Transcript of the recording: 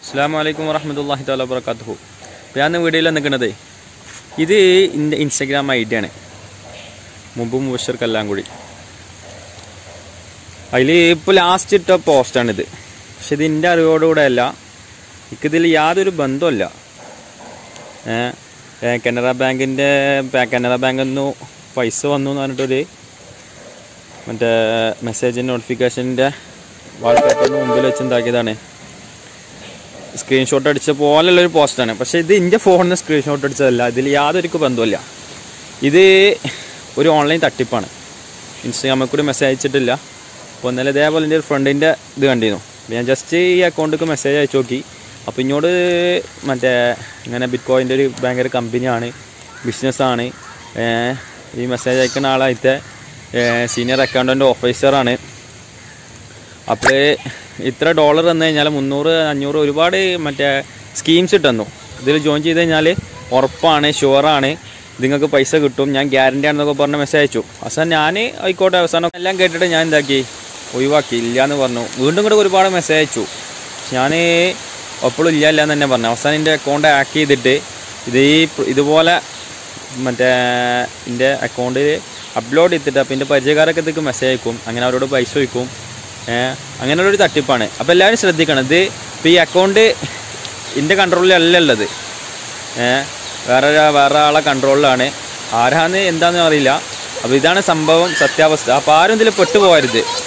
അസ്സാം വലൈക്കും വറഹമത്തല്ലാഹി താല വർക്കാത്തു ഞാൻ ഇന്ന് വീഡിയോയിൽ നിൽക്കുന്നത് ഇത് എൻ്റെ ഇൻസ്റ്റഗ്രാം ഐ ഡി ആണ് മുമ്പ് മുബഷർക്കെല്ലാം കൂടി അതിൽ ഇപ്പോൾ ലാസ്റ്റ് ഇട്ട പോസ്റ്റാണിത് പക്ഷെ ഇത് എൻ്റെ അറിവോടുകൂടെ അല്ല എനിക്കിതിൽ യാതൊരു ബന്ധമല്ല ഏ, ഏ, കനറ ബാങ്കിൻ്റെ കനറ ബാങ്കിൽ നിന്ന് പൈസ വന്നു എന്ന് പറഞ്ഞിട്ടൊരു മറ്റേ മെസ്സേജ് നോട്ടിഫിക്കേഷൻ്റെ വാൾപേപ്പറിന് മുമ്പിൽ വെച്ച് ഉണ്ടാക്കിയതാണ് സ്ക്രീൻഷോട്ട് അടിച്ച പോലുള്ള ഒരു പോസ്റ്റാണ് പക്ഷെ ഇത് എൻ്റെ ഫോണിൽ നിന്ന് സ്ക്രീൻഷോട്ട് അടിച്ചതല്ല ഇതിൽ യാതൊരു ബന്ധമില്ല ഇത് ഒരു ഓൺലൈൻ തട്ടിപ്പാണ് ഇൻസ്റ്റാഗ്രാമിൽ കൂടി മെസ്സേജ് അയച്ചിട്ടില്ല അപ്പോൾ ഇന്നലെ ഇതേപോലെ എൻ്റെ ഒരു ഫ്രണ്ടിൻ്റെ ഇത് കണ്ടിരുന്നു അപ്പോൾ ഞാൻ ജസ്റ്റ് ഈ അക്കൗണ്ടിലേക്ക് മെസ്സേജ് അയച്ചു നോക്കി അപ്പോൾ ഇങ്ങോട്ട് മറ്റേ ഇങ്ങനെ ബിറ്റ് കോയിൻ്റെ ഒരു ഭയങ്കര കമ്പനിയാണ് ബിസിനസ്സാണ് ഈ മെസ്സേജ് അയക്കുന്ന ആളായിട്ട് സീനിയർ അക്കൗണ്ടൻ്റ് ഓഫീസറാണ് അപ്പോൾ ഇത്ര ഡോളർ തന്നു കഴിഞ്ഞാൽ മുന്നൂറ് അഞ്ഞൂറ് ഒരുപാട് മറ്റേ സ്കീംസ് ഇട്ടുന്നു ഇതിൽ ജോയിൻ ചെയ്ത് കഴിഞ്ഞാൽ ഉറപ്പാണ് ഷുവറാണ് നിങ്ങൾക്ക് പൈസ കിട്ടും ഞാൻ ഗ്യാരണ്ടി ആണെന്നൊക്കെ പറഞ്ഞ് മെസ്സേജ് അയച്ചു അവസാനം ഞാൻ ആയിക്കോട്ടെ അവസാനം എല്ലാം കേട്ടിട്ട് ഞാൻ എന്താക്കി ഒഴിവാക്കി ഇല്ല എന്ന് പറഞ്ഞു വീണ്ടും കൂടെ ഒരുപാട് മെസ്സേജ് അയച്ചു ഞാൻ എപ്പോഴും ഇല്ല ഇല്ല എന്ന് തന്നെ പറഞ്ഞു അവസാനം എൻ്റെ അക്കൗണ്ട് ഹാക്ക് ചെയ്തിട്ട് ഇത് ഈ ഇതുപോലെ മറ്റേ എൻ്റെ അക്കൗണ്ടിൽ അപ്ലോഡ് ചെയ്തിട്ട് അപ്പോൾ എൻ്റെ പരിചയക്കാരൊക്കെ ഇതൊക്കെ മെസ്സേജ് അയക്കും അങ്ങനെ അവരോട് പൈസ വയ്ക്കും ഏഹ് അങ്ങനെയുള്ളൊരു തട്ടിപ്പാണ് അപ്പോൾ എല്ലാവരും ശ്രദ്ധിക്കണം ഇത് ഇപ്പോൾ ഈ അക്കൗണ്ട് എൻ്റെ കൺട്രോളിലല്ല ഉള്ളത് ഏഹ് വേറെ ഒരാ- വേറെ ആളെ കൺട്രോളിലാണ് ആരാന്ന് എന്താണെന്ന് അറിയില്ല അപ്പോൾ ഇതാണ് സംഭവം സത്യാവസ്ഥ അപ്പോൾ ആരും ഇതിൽ പെട്ടുപോകരുത്